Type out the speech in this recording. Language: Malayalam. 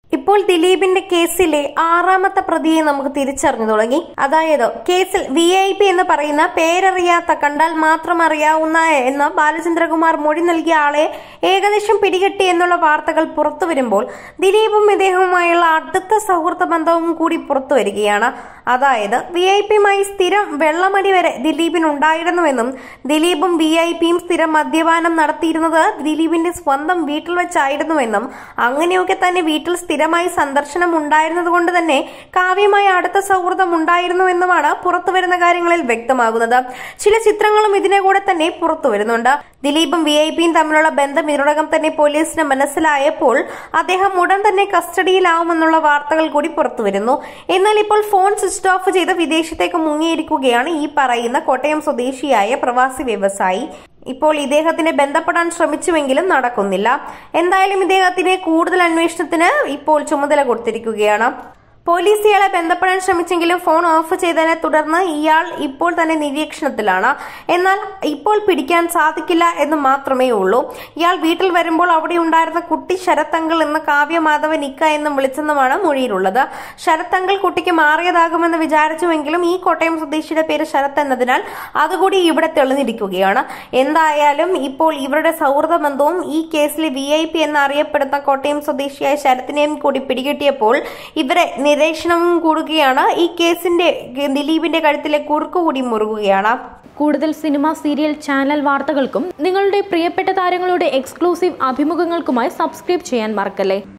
ഇപ്പോൾ ദിലീപിന്റെ കേസിലെ ആറാമത്തെ പ്രതിയെ നമുക്ക് തിരിച്ചറിഞ്ഞു തുടങ്ങി അതായത് കേസിൽ വി ഐ പി എന്ന് പറയുന്ന പേരറിയാത്ത കണ്ടാൽ മാത്രം അറിയാവുന്ന എന്ന ബാലചന്ദ്രകുമാർ മൊഴി നൽകിയ ആളെ ഏകദേശം പിടികെട്ടി എന്നുള്ള വാർത്തകൾ പുറത്തു വരുമ്പോൾ ദിലീപും ഇദ്ദേഹവുമായുള്ള അടുത്ത സൗഹൃദ ബന്ധവും കൂടി പുറത്തു വരികയാണ് അതായത് വി ഐ പിയുമായി സ്ഥിരം വെള്ളമടി വരെ ദിലീപിനുണ്ടായിരുന്നുവെന്നും ദിലീപും വി ഐ പിയും സ്ഥിരം മദ്യപാനം നടത്തിയിരുന്നത് ദിലീപിന്റെ സ്വന്തം വീട്ടിൽ വെച്ചായിരുന്നുവെന്നും അങ്ങനെയൊക്കെ തന്നെ വീട്ടിൽ സ്ഥിരമായി സന്ദർശനം ഉണ്ടായിരുന്നത് കൊണ്ട് തന്നെ കാവ്യമായി അടുത്ത സൗഹൃദം ഉണ്ടായിരുന്നുവെന്നുമാണ് പുറത്തുവരുന്ന കാര്യങ്ങളിൽ വ്യക്തമാകുന്നത് ചില ചിത്രങ്ങളും ഇതിനെ കൂടെ തന്നെ പുറത്തു വരുന്നുണ്ട് ദിലീപും വി ഐ പിയും തമ്മിലുള്ള ബന്ധം ഇതിനോടകം തന്നെ പോലീസിന് മനസ്സിലായപ്പോൾ അദ്ദേഹം ഉടൻ തന്നെ കസ്റ്റഡിയിലാവുമെന്നുള്ള വാർത്തകൾ കൂടി പുറത്തുവരുന്നു എന്നാൽ ഇപ്പോൾ ഫോൺ സ്വിച്ച് ഓഫ് ചെയ്ത് വിദേശത്തേക്ക് മുങ്ങിയിരിക്കുകയാണ് ഈ പറയുന്ന കോട്ടയം സ്വദേശിയായ പ്രവാസി വ്യവസായി ഇപ്പോൾ ഇദ്ദേഹത്തിനെ ബന്ധപ്പെടാൻ ശ്രമിച്ചുവെങ്കിലും നടക്കുന്നില്ല എന്തായാലും ഇദ്ദേഹത്തിന് കൂടുതൽ അന്വേഷണത്തിന് ഇപ്പോൾ ചുമതല കൊടുത്തിരിക്കുകയാണ് പോലീസ് ഇയാളെ ബന്ധപ്പെടാൻ ശ്രമിച്ചെങ്കിലും ഫോൺ ഓഫ് ചെയ്തതിനെ തുടർന്ന് ഇയാൾ ഇപ്പോൾ തന്നെ നിരീക്ഷണത്തിലാണ് എന്നാൽ ഇപ്പോൾ പിടിക്കാൻ സാധിക്കില്ല എന്ന് മാത്രമേ ഉള്ളൂ ഇയാൾ വീട്ടിൽ വരുമ്പോൾ അവിടെ ഉണ്ടായിരുന്ന കുട്ടി ശരത്തങ്കൾ എന്ന കാവ്യമാധവൻ ഇക്ക എന്നും വിളിച്ചെന്നുമാണ് മൊഴിയിലുള്ളത് ശരത്തങ്കൾ കുട്ടിക്ക് മാറിയതാകുമെന്ന് വിചാരിച്ചുവെങ്കിലും ഈ കോട്ടയം സ്വദേശിയുടെ പേര് ശരത്ത് എന്നതിനാൽ അതുകൂടി ഇവിടെ തെളിഞ്ഞിരിക്കുകയാണ് എന്തായാലും ഇപ്പോൾ ഇവരുടെ സൗഹൃദ ബന്ധവും ഈ കേസിലെ വി ഐ പി എന്നറിയപ്പെടുന്ന കോട്ടയം സ്വദേശിയായ ശരത്തിനെയും കൂടി പിടികിട്ടിയപ്പോൾ ഇവരെ നിരീക്ഷണവും കൂടുകയാണ് ഈ കേസിന്റെ ദിലീപിന്റെ കഴുത്തിലെ കുറുക്ക് കൂടി മുറുകുകയാണ് കൂടുതൽ സിനിമ സീരിയൽ ചാനൽ വാർത്തകൾക്കും നിങ്ങളുടെ പ്രിയപ്പെട്ട താരങ്ങളുടെ എക്സ്ക്ലൂസീവ് അഭിമുഖങ്ങൾക്കുമായി സബ്സ്ക്രൈബ് ചെയ്യാൻ മറക്കല്ലേ